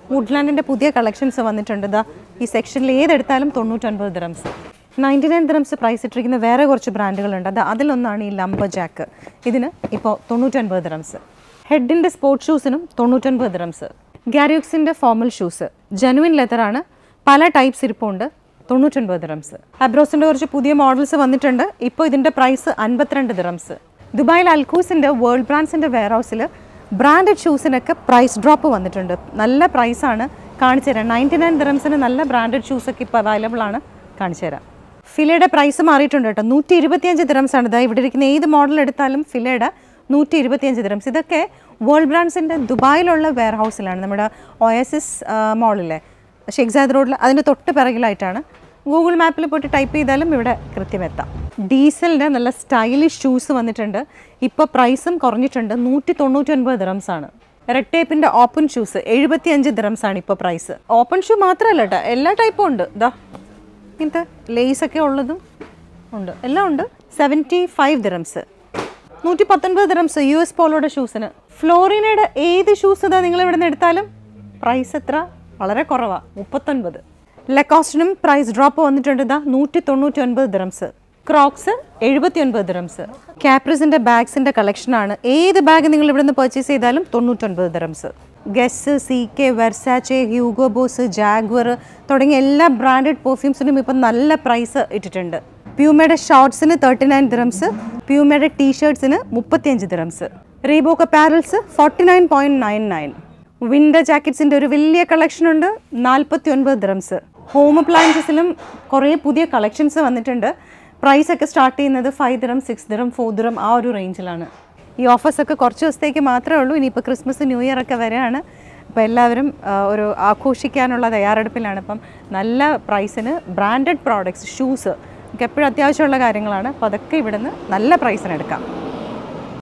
വുഡ്ലാൻഡിൻ്റെ പുതിയ കളക്ഷൻസ് വന്നിട്ടുണ്ട് ഇതാ ഈ സെക്ഷനിൽ ഏതെടുത്താലും തൊണ്ണൂറ്റൊൻപത് dirhams ninety nine dirhams price ഇട്ടിരിക്കുന്ന വേറെ കുറച്ച് ബ്രാൻഡുകളുണ്ട് അത് അതിലൊന്നാണ് ഈ ലംബ ജാക്ക് ഇതിന് ഇപ്പോൾ തൊണ്ണൂറ്റൊൻപത് ദിറംസ് ഹെഡിൻ്റെ സ്പോർട്സ് ഷൂസിനും തൊണ്ണൂറ്റൊൻപത് ദിറംസ് ഗാരിയോക്സിൻ്റെ ഫോർമൽ ഷൂസ് ജനുവിൻ ലെതറാണ് പല ടൈപ്സ് ഇരിപ്പുണ്ട് തൊണ്ണൂറ്റൊൻപത് ദിറംസ് അബ്രോസിൻ്റെ കുറച്ച് പുതിയ മോഡൽസ് വന്നിട്ടുണ്ട് ഇപ്പോൾ ഇതിൻ്റെ പ്രൈസ് അൻപത്തിരണ്ട് ദിറംസ് ദുബായിൽ അൽക്കൂസിൻ്റെ വേൾഡ് ബ്രാൻഡ്സിൻ്റെ വെയർ ഹൗസിൽ ബ്രാൻഡഡ് ഷൂസിനൊക്കെ പ്രൈസ് ഡ്രോപ്പ് വന്നിട്ടുണ്ട് നല്ല പ്രൈസാണ് കാണിച്ചു തരാം നയൻറ്റി നയൻ ദിറംസിന് നല്ല ബ്രാൻഡഡ് ഷൂസൊക്കെ ഇപ്പോൾ അവൈലബിൾ ആണ് കാണിച്ചു തരാം ഫിലയുടെ പ്രൈസ് മാറിയിട്ടുണ്ട് കേട്ടോ നൂറ്റി ഇരുപത്തിയഞ്ച് ദിറംസ് ആണ് ഇതാ ഇവിടെ ഇരിക്കുന്ന ഏത് മോഡൽ എടുത്താലും ഫിലയുടെ നൂറ്റി ഇരുപത്തിയഞ്ച് ദിറംസ് ഇതൊക്കെ വേൾഡ് ബ്രാൻഡ്സിൻ്റെ ദുബായിലുള്ള വെയർ ഹൗസിലാണ് നമ്മുടെ ഒ എസ് എസ് മോളിലെ ഷെയ്ഖ്സാദ് റോഡിൽ അതിൻ്റെ തൊട്ട് പിറകിലായിട്ടാണ് ഗൂഗിൾ മാപ്പിൽ പോയിട്ട് ടൈപ്പ് ചെയ്താലും ഇവിടെ കൃത്യമെത്താം ഡീസലിൻ്റെ നല്ല സ്റ്റൈലിഷ് ഷൂസ് വന്നിട്ടുണ്ട് ഇപ്പോൾ പ്രൈസും കുറഞ്ഞിട്ടുണ്ട് നൂറ്റി തൊണ്ണൂറ്റൊൻപത് ദിറംസ് ആണ് റെഡ് ടേപ്പിൻ്റെ ഓപ്പൺ ഷൂസ് എഴുപത്തിയഞ്ച് ദിറംസ് ആണ് ഇപ്പോൾ പ്രൈസ് ഓപ്പൺ ഷൂ മാത്രമല്ല കേട്ടോ എല്ലാ ടൈപ്പും ഉണ്ട് ഇതാ ഇങ്ങനത്തെ ലേസ് ഒക്കെ ഉള്ളതും ഉണ്ട് എല്ലാം ഉണ്ട് സെവൻറ്റി ഫൈവ് ദിറംസ് നൂറ്റി പത്തൊൻപത് ദിറംസ് യു എസ് പോലോയുടെ ഷൂസിന് ഫ്ലോറിനയുടെ ഏത് ഷൂസ് ഇതാ നിങ്ങൾ ഇവിടെ നിന്ന് എടുത്താലും പ്രൈസ് എത്ര വളരെ കുറവാണ് മുപ്പത്തൊൻപത് ലെക്കോസ്റ്റിനും പ്രൈസ് ഡ്രോപ്പ് വന്നിട്ടുണ്ട് ഇതാ നൂറ്റി തൊണ്ണൂറ്റി ഒൻപത് ദിറംസ് ക്രോക്സ് എഴുപത്തി ഒൻപത് ദിറംസ് കാപ്രിസിൻ്റെ ബാഗ്സിൻ്റെ കളക്ഷനാണ് ഏത് ബാഗ് നിങ്ങൾ ഇവിടെ നിന്ന് പർച്ചേസ് ചെയ്താലും തൊണ്ണൂറ്റൊൻപത് dirhams Guess C K Versace Hugo Boss Jaguar തുടങ്ങിയ എല്ലാ ബ്രാൻഡഡ് പെർഫ്യൂംസിനും ഇപ്പം നല്ല പ്രൈസ് ഇട്ടിട്ടുണ്ട് പ്യൂമയുടെ ഷോർട്സിന് തേർട്ടി നയൻ ദിറംസ് പ്യൂമയുടെ ടീഷർട്സിന് മുപ്പത്തിയഞ്ച് dirhams Reebok apparels forty nine point nine nine winter ജാക്കറ്റ്സിൻ്റെ ഒരു വലിയ കളക്ഷൻ ഉണ്ട് നാൽപ്പത്തി ഒൻപത് ദിറംസ് ഹോം അപ്ലയൻസസിലും കുറേ പുതിയ കളക്ഷൻസ് വന്നിട്ടുണ്ട് പ്രൈസ് ഒക്കെ സ്റ്റാർട്ട് ചെയ്യുന്നത് five dirham six dirham four dirham ആ ഒരു റേഞ്ചിലാണ് ഈ ഓഫേഴ്സ് ഒക്കെ കുറച്ച് ദിവസത്തേക്ക് മാത്രമേ ഉള്ളൂ ഇനിയിപ്പോൾ ക്രിസ്മസ് ന്യൂ ഇയർ ഒക്കെ വരെയാണ് അപ്പോൾ എല്ലാവരും ആ, ഒരു ആഘോഷിക്കാനുള്ള തയ്യാറെടുപ്പിലാണ് അപ്പം നല്ല പ്രൈസിന് ബ്രാൻഡഡ് പ്രോഡക്ട്സ് ഷൂസ് ഒക്കെ എപ്പോഴും അത്യാവശ്യമുള്ള കാര്യങ്ങളാണ് അപ്പോൾ അതൊക്കെ ഇവിടുന്ന് നല്ല പ്രൈസിന് എടുക്കാം